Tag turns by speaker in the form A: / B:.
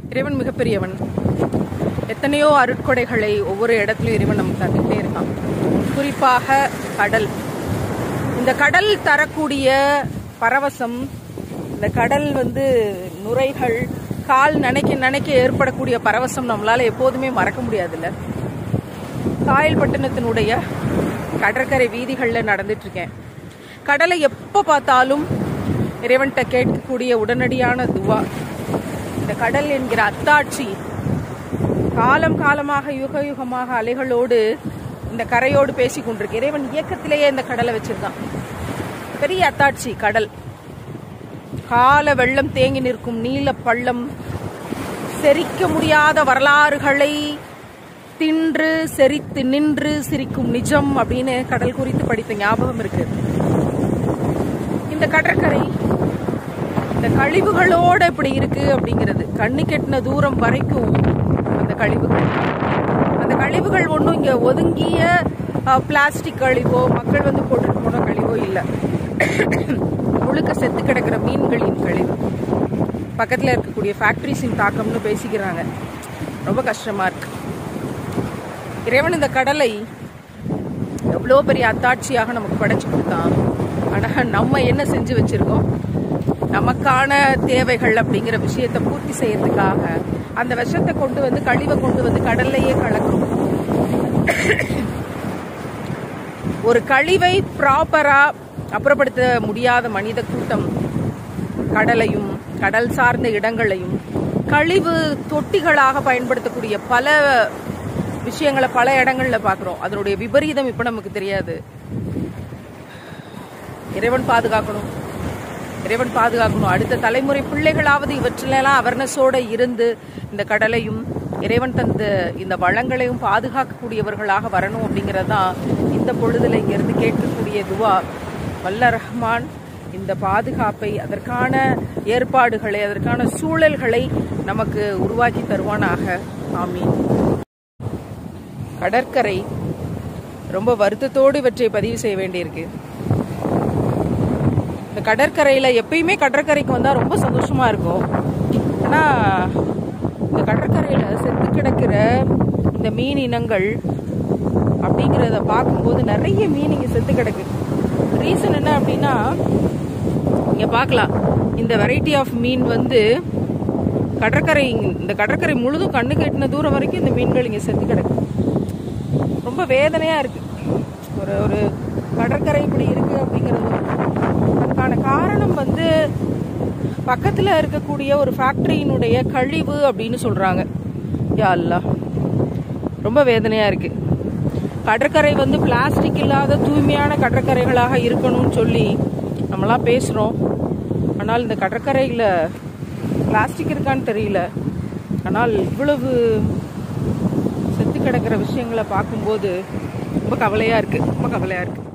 A: இறைவன் மிகப்பெரியவன் எத்தனையோ அருட்கொடைகளை ஒவ்வொரு இடத்துலையும் இறைவன் நமக்கு தந்துகிட்டே இருக்கான் குறிப்பாக கடல் இந்த கடல் தரக்கூடிய பரவசம் இந்த கடல் வந்து நுரைகள் கால் நனைக்க நனைக்க ஏற்படக்கூடிய பரவசம் நம்மளால எப்போதுமே மறக்க முடியாதுல்ல காயல்பட்டினத்தினுடைய கடற்கரை வீதிகளில் நடந்துட்டு இருக்கேன் கடலை எப்போ பார்த்தாலும் இறைவன்கிட்ட கேட்கக்கூடிய உடனடியான துவா இந்த கடல் என்கிற அத்தாட்சி காலம் காலமாக யுக யுகமாக அலைகளோடு இந்த கரையோடு பேசி கொண்டிருக்கு இறைவன் இயக்கத்திலேயே இந்த கடலை வச்சிருக்கான் பெரிய அத்தாட்சி கடல் கால வெள்ளம் தேங்கி நிற்கும் நீல பள்ளம் செரிக்க முடியாத வரலாறுகளை தின்று செரித்து நின்று சிரிக்கும் நிஜம் அப்படின்னு கடல் குறித்து படித்த ஞாபகம் இருக்கு இந்த கடற்கரை இந்த கழிவுகளோட இப்படி இருக்கு அப்படிங்கிறது கண்ணு கெட்டின தூரம் வரைக்கும் அந்த கழிவுகள் அந்த கழிவுகள் ஒன்றும் இங்க ஒதுங்கிய பிளாஸ்டிக் கழிவோ மக்கள் வந்து போட்டுட்டு போன கழிவோ இல்லை முழுக்க செத்து கிடக்கிற மீன்களின் கழிவு பக்கத்தில் இருக்கக்கூடிய ஃபேக்ட்ரிஸின் தாக்கம்னு பேசிக்கிறாங்க ரொம்ப கஷ்டமா இருக்கு இறைவன் இந்த கடலை எவ்வளோ பெரிய அத்தாட்சியாக நமக்கு படைச்சு கொடுத்தான் ஆனால் நம்ம என்ன செஞ்சு வச்சிருக்கோம் நமக்கான தேவைகள் அப்படிங்கிற விஷயத்தை பூர்த்தி செய்யறதுக்காக அந்த விஷத்தை கொண்டு வந்து கழிவை கொண்டு வந்து கடல்லையே கலக்கிறோம் ஒரு கழிவை ப்ராப்பரா அப்புறப்படுத்த முடியாத மனித கூட்டம் கடலையும் கடல் சார்ந்த இடங்களையும் கழிவு தொட்டிகளாக பயன்படுத்தக்கூடிய பல விஷயங்களை பல இடங்கள்ல பாக்குறோம் அதனுடைய விபரீதம் இப்ப நமக்கு தெரியாது இறைவன் பாதுகாக்கணும் இறைவன் பாதுகாக்கணும் அடுத்த தலைமுறை பிள்ளைகளாவது இவற்றிலெல்லாம் அவர்னஸோட இருந்து இந்த கடலையும் இறைவன் தந்த இந்த வளங்களையும் பாதுகாக்கக்கூடியவர்களாக வரணும் அப்படிங்கிறது தான் இந்த பொழுதுல இங்கிருந்து கேட்கக்கூடிய துவா வல்ல ரஹ்மான் இந்த பாதுகாப்பை அதற்கான ஏற்பாடுகளை அதற்கான சூழல்களை நமக்கு உருவாக்கி தருவானாக ஆமீன் கடற்கரை ரொம்ப வருத்தத்தோடு இவற்றை பதிவு செய்ய வேண்டியிருக்கு இந்த கடற்கரையில எப்பயுமே கடற்கரைக்கு வந்தா ரொம்ப சந்தோஷமா இருக்கும் ஆனா இந்த கடற்கரையில செத்து கிடக்கிற இந்த மீன் இனங்கள் அப்படிங்கிறத பார்க்கும்போது நிறைய மீன் இங்க செத்து கிடக்கு ரீசன் என்ன அப்படின்னா இங்க பார்க்கலாம் இந்த வெரைட்டி ஆஃப் மீன் வந்து கடற்கரை இந்த கடற்கரை முழுதும் கண்ணு கெட்டின தூரம் வரைக்கும் இந்த மீன்கள் இங்க செத்து கிடக்கு ரொம்ப வேதனையா இருக்கு ஒரு ஒரு கடற்கரை இப்படி இருக்கு அப்படிங்கிறது அதுக்கான காரணம் வந்து பக்கத்துல இருக்கக்கூடிய ஒரு ஃபேக்டரியினுடைய கழிவு அப்படின்னு சொல்றாங்க யா அல்லாஹ் ரொம்ப வேதனையா இருக்கு கடற்கரை வந்து பிளாஸ்டிக் இல்லாத தூய்மையான கடற்கரைகளாக இருக்கணும்னு சொல்லி நம்மலாம் பேசுறோம் ஆனால் இந்த கடற்கரையில் பிளாஸ்டிக் இருக்கான்னு தெரியல ஆனால் இவ்வளவு செத்து கிடக்கிற விஷயங்களை பார்க்கும்போது ரொம்ப கவலையா இருக்கு ரொம்ப கவலையா இருக்கு